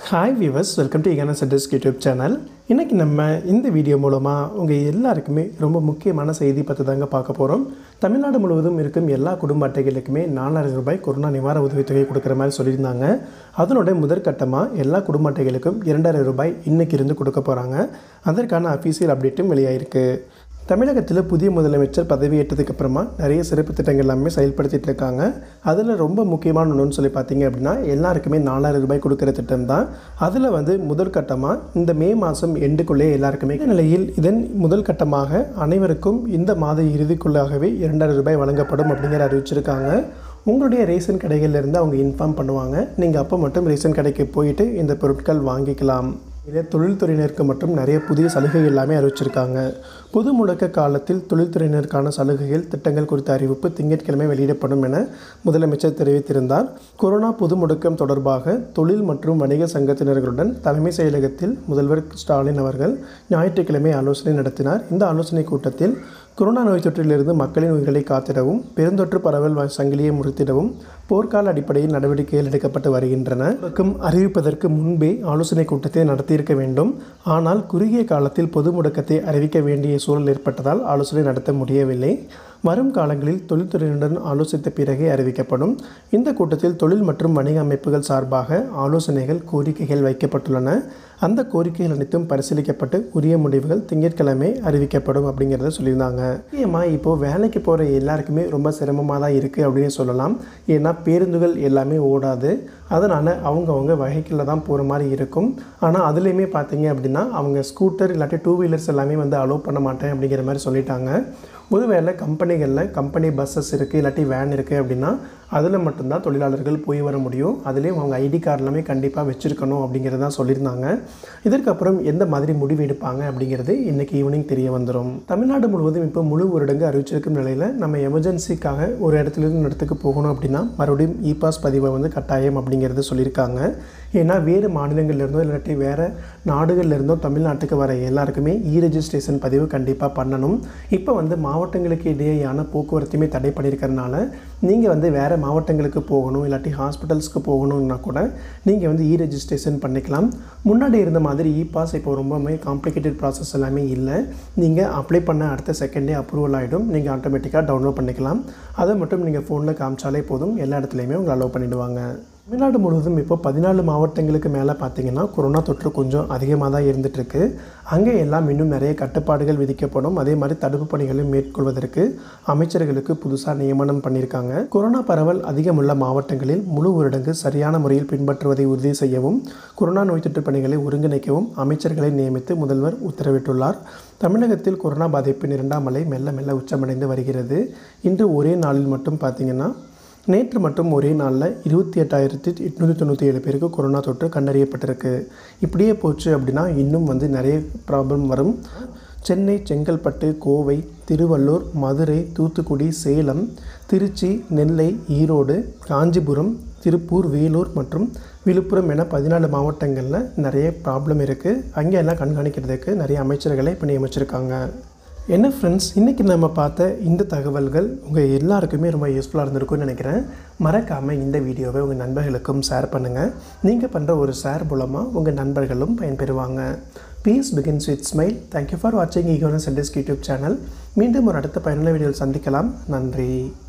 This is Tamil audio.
ஹாய் வியூவர்ஸ் வெல்கம் டு இகான சட்டஸ்க் யூடியூப் சேனல் இன்றைக்கி நம்ம இந்த வீடியோ மூலமாக உங்கள் எல்லாருக்குமே ரொம்ப முக்கியமான செய்தி பற்றி தாங்க பார்க்க போகிறோம் தமிழ்நாடு முழுவதும் இருக்கும் எல்லா குடும்ப அட்டைகளுக்குமே நாலாயிரம் ரூபாய் கொரோனா நிவாரண உதவித்தொகை கொடுக்குற மாதிரி சொல்லியிருந்தாங்க அதனோட முதற்கட்டமாக எல்லா குடும்ப அட்டைகளுக்கும் இரண்டாயிரம் ரூபாய் இன்னைக்கு இருந்து கொடுக்க போகிறாங்க அதற்கான அஃபீஷியல் அப்டேட்டும் வெளியாயிருக்கு தமிழகத்தில் புதிய முதலமைச்சர் பதவியேற்றதுக்கு அப்புறமா நிறைய சிறப்பு திட்டங்கள் எல்லாமே செயல்படுத்திட்டு இருக்காங்க அதில் ரொம்ப முக்கியமான ஒன்றுன்னு சொல்லி பார்த்தீங்க அப்படின்னா எல்லாருக்குமே நாலாயிரம் ரூபாய் கொடுக்குற திட்டம் தான் அதில் வந்து முதல் கட்டமாக இந்த மே மாதம் எண்டுக்குள்ளே எல்லாருக்குமே இந்த நிலையில் இதன் முதல் கட்டமாக அனைவருக்கும் இந்த மாத இறுதிக்குள்ளாகவே இரண்டாயிரம் ரூபாய் வழங்கப்படும் அப்படிங்கிற அறிவிச்சிருக்காங்க உங்களுடைய ரேஷன் கடைகள்ல இருந்து அவங்க இன்ஃபார்ம் பண்ணுவாங்க நீங்கள் அப்போ மட்டும் ரேஷன் கடைக்கு போயிட்டு இந்த பொருட்கள் வாங்கிக்கலாம் இதே தொழில்துறையினருக்கு மட்டும் நிறைய புதிய சலுகைகள் எல்லாமே அறிவிச்சிருக்காங்க பொது முடக்க காலத்தில் தொழில்துறையினருக்கான சலுகைகள் திட்டங்கள் குறித்த அறிவிப்பு திங்கட்கிழமை வெளியிடப்படும் என முதலமைச்சர் தெரிவித்திருந்தார் கொரோனா பொது முடக்கம் தொடர்பாக தொழில் மற்றும் வணிக சங்கத்தினர்களுடன் தலைமை செயலகத்தில் முதல்வர் ஸ்டாலின் அவர்கள் ஞாயிற்றுக்கிழமை ஆலோசனை நடத்தினார் இந்த ஆலோசனை கூட்டத்தில் கொரோனா நோய் தொற்றிலிருந்து மக்களின் உயிர்களை காத்திடவும் பெருந்தொற்று பரவல் வ- சங்கிலியை முறித்திடவும் போர்க்கால அடிப்படையில் நடவடிக்கைகள் எடுக்கப்பட்டு வருகின்றன முடக்கம் அறிவிப்பதற்கு முன்பே ஆலோசனை கூட்டத்தை நடத்தியிருக்க வேண்டும் ஆனால் குறுகிய காலத்தில் பொது முடக்கத்தை அறிவிக்க வேண்டிய சூழல் ஏற்பட்டதால் ஆலோசனை நடத்த முடியவில்லை வரும் காலங்களில் தொழில்துறையினருடன் ஆலோசித்த பிறகே அறிவிக்கப்படும் இந்த கூட்டத்தில் தொழில் மற்றும் வணிக அமைப்புகள் சார்பாக ஆலோசனைகள் கோரிக்கைகள் வைக்கப்பட்டுள்ளன அந்த கோரிக்கைகள் அனைத்தும் பரிசீலிக்கப்பட்டு உரிய முடிவுகள் திங்கட்கிழமை அறிவிக்கப்படும் அப்படிங்கிறத சொல்லியிருந்தாங்க முக்கியமாக இப்போது வேலைக்கு போகிற எல்லாருக்குமே ரொம்ப சிரமமாக தான் இருக்குது அப்படின்னு சொல்லலாம் ஏன்னா பேருந்துகள் எல்லாமே ஓடாது அதனால் அவங்கவுங்க வெஹிக்கிளில் தான் போகிற மாதிரி இருக்கும் ஆனால் அதுலேயுமே பார்த்தீங்க அப்படின்னா அவங்க ஸ்கூட்டர் இல்லாட்டி டூ வீலர்ஸ் எல்லாமே வந்து அலோவ் பண்ண மாட்டேன் அப்படிங்கிற மாதிரி சொல்லிட்டாங்க ஒருவேளை கம்பெனிகளில் கம்பெனி பஸ்ஸஸ் இருக்குது இல்லாட்டி வேன் இருக்குது அப்படின்னா அதில் மட்டும்தான் தொழிலாளர்கள் போய் வர முடியும் அதுலேயும் அவங்க ஐடி கார்டு எல்லாமே கண்டிப்பாக வச்சுருக்கணும் அப்படிங்கிறதான் சொல்லியிருந்தாங்க இதற்கப்புறம் எந்த மாதிரி முடிவு எடுப்பாங்க அப்படிங்கிறது இன்றைக்கி ஈவினிங் தெரிய வந்துடும் தமிழ்நாடு முழுவதும் இப்போ முழு ஊரடங்கு அறிவிச்சிருக்கும் நிலையில் நம்ம எமர்ஜென்சிக்காக ஒரு இடத்துலேருந்து இன்னொரு இடத்துக்கு போகணும் அப்படின்னா மறுபடியும் இ பாஸ் பதிவை வந்து கட்டாயம் அப்படிங்கிறது சொல்லியிருக்காங்க ஏன்னா வேறு மாநிலங்கள்ல இருந்தோ இல்லாட்டி வேறு நாடுகள்ல இருந்தோ தமிழ்நாட்டுக்கு வர எல்லாருக்குமே இ ரெஜிஸ்ட்ரேஷன் பதிவு கண்டிப்பாக பண்ணணும் இப்போ வந்து மாவட்டங்களுக்கு இடையேயான போக்குவரத்துமே தடை பண்ணியிருக்கறனால நீங்கள் வந்து வேறு மாவட்டங்களுக்கு போகணும் இல்லாட்டி ஹாஸ்பிட்டல்ஸ்க்கு போகணும்னா கூட நீங்கள் வந்து இ ரெஜிஸ்ட்ரேஷன் பண்ணிக்கலாம் முன்னாடி இருந்த மாதிரி இ பாஸ் இப்போ ரொம்பவுமே காம்ப்ளிகேட்டட் ப்ராசஸ் எல்லாமே இல்லை நீங்கள் அப்ளை பண்ண அடுத்த செகண்டே அப்ரூவல் ஆகிடும் நீங்கள் ஆட்டோமேட்டிக்காக டவுன்லோட் பண்ணிக்கலாம் அதை மட்டும் நீங்கள் ஃபோனில் காமிச்சாலே போதும் எல்லா இடத்துலையுமே உங்களை அலோவ் பண்ணிடுவாங்க தமிழ்நாடு முழுவதும் இப்போ பதினாலு மாவட்டங்களுக்கு மேலே பார்த்தீங்கன்னா கொரோனா தொற்று கொஞ்சம் அதிகமாக தான் இருந்துகிட்ருக்கு அங்கே எல்லாம் இன்னும் நிறைய கட்டுப்பாடுகள் விதிக்கப்படும் அதே மாதிரி தடுப்பு பணிகளை மேற்கொள்வதற்கு அமைச்சர்களுக்கு புதுசாக நியமனம் பண்ணியிருக்காங்க கொரோனா பரவல் அதிகமுள்ள மாவட்டங்களில் முழு ஊரடங்கு சரியான முறையில் பின்பற்றுவதை உறுதி செய்யவும் கொரோனா நோய் தொற்று பணிகளை ஒருங்கிணைக்கவும் அமைச்சர்களை நியமித்து முதல்வர் உத்தரவிட்டுள்ளார் தமிழகத்தில் கொரோனா பாதிப்பின் இரண்டாம் அலை மெல்ல மெல்ல உச்சமடைந்து வருகிறது இன்று ஒரே நாளில் மட்டும் பார்த்தீங்கன்னா நேற்று மட்டும் ஒரே நாளில் இருபத்தி எட்டாயிரத்தி எட்நூற்றி தொண்ணூற்றி ஏழு பேருக்கு கொரோனா தொற்று கண்டறியப்பட்டிருக்கு இப்படியே போச்சு அப்படின்னா இன்னும் வந்து நிறைய ப்ராப்ளம் வரும் சென்னை செங்கல்பட்டு கோவை திருவள்ளூர் மதுரை தூத்துக்குடி சேலம் திருச்சி நெல்லை ஈரோடு காஞ்சிபுரம் திருப்பூர் வேலூர் மற்றும் விழுப்புரம் என பதினாலு மாவட்டங்களில் நிறைய ப்ராப்ளம் இருக்குது அங்கே எல்லாம் கண்காணிக்கிறதுக்கு நிறைய அமைச்சர்களை இப்போ நியமிச்சிருக்காங்க என்ன ஃப்ரெண்ட்ஸ் இன்றைக்கி நம்ம பார்த்த இந்த தகவல்கள் உங்கள் எல்லாருக்குமே ரொம்ப யூஸ்ஃபுல்லாக இருந்திருக்கும்னு நினைக்கிறேன் மறக்காமல் இந்த வீடியோவை உங்கள் நண்பர்களுக்கும் ஷேர் பண்ணுங்கள் நீங்கள் பண்ணுற ஒரு ஷேர் மூலமாக உங்கள் நண்பர்களும் பயன்பெறுவாங்க peace begins with smile thank you for வாட்சிங் ஈகோனஸ் சென்டஸ்க் யூடியூப் சேனல் மீண்டும் ஒரு அடுத்த பயனுள்ள வீடியோவில் சந்திக்கலாம் நன்றி